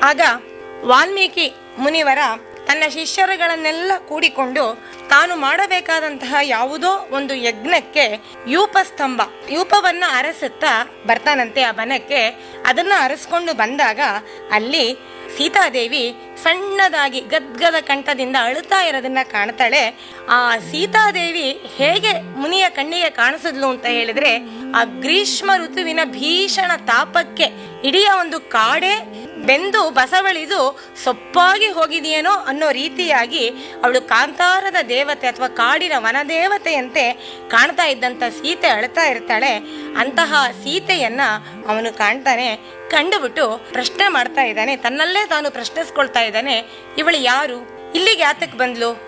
ಆಗ ವಾಲ್ಮೀಕಿ ಮುನಿವರ ತನ್ನ ಶಿಷ್ಯರುಗಳನ್ನೆಲ್ಲ ಕೂಡಿಕೊಂಡು ತಾನು ಮಾಡಬೇಕಾದಂತಹ ಯಾವುದೋ ಒಂದು ಯಜ್ಞಕ್ಕೆ ಯೂಪಸ್ತಂಭ ಯೂಪವನ್ನ ಅರಸುತ್ತಾ ಬರ್ತಾನಂತೆ ಆ ಬನಕ್ಕೆ ಅದನ್ನ ಅರಸ್ಕೊಂಡು ಬಂದಾಗ ಅಲ್ಲಿ ಸೀತಾದೇವಿ ಸಣ್ಣದಾಗಿ ಗದ್ಗದ ಕಂಠದಿಂದ ಅಳುತ್ತಾ ಇರೋದನ್ನ ಕಾಣ್ತಾಳೆ ಆ ಸೀತಾದೇವಿ ಹೇಗೆ ಮುನಿಯ ಕಣ್ಣಿಗೆ ಕಾಣಿಸಿದ್ಲು ಅಂತ ಹೇಳಿದ್ರೆ ಆ ಗ್ರೀಷ್ಮ ಋತುವಿನ ಭೀಷಣ ತಾಪಕ್ಕೆ ಇಡೀ ಒಂದು ಕಾಡೆ ಬೆಂದು ಬಸವಳಿದು ಸೊಪ್ಪಾಗಿ ಹೋಗಿದೆಯೇನೋ ಅನ್ನೋ ರೀತಿಯಾಗಿ ಅವಳು ಕಾಂತಾರದ ದೇವತೆ ಅಥವಾ ಕಾಡಿನ ವನದೇವತೆಯಂತೆ ಕಾಣ್ತಾ ಇದ್ದಂತ ಸೀತೆ ಅಳ್ತಾ ಇರ್ತಾಳೆ ಅಂತಹ ಸೀತೆಯನ್ನ ಅವನು ಕಾಣ್ತಾನೆ ಕಂಡುಬಿಟ್ಟು ಪ್ರಶ್ನೆ ಮಾಡ್ತಾ ಇದ್ದಾನೆ ತನ್ನಲ್ಲೇ ತಾನು ಪ್ರಶ್ನಿಸ್ಕೊಳ್ತಾ ಇದ್ದಾನೆ ಇವಳು ಯಾರು ಇಲ್ಲಿಗೆ ಯಾತಕ್ ಬಂದ್ಲು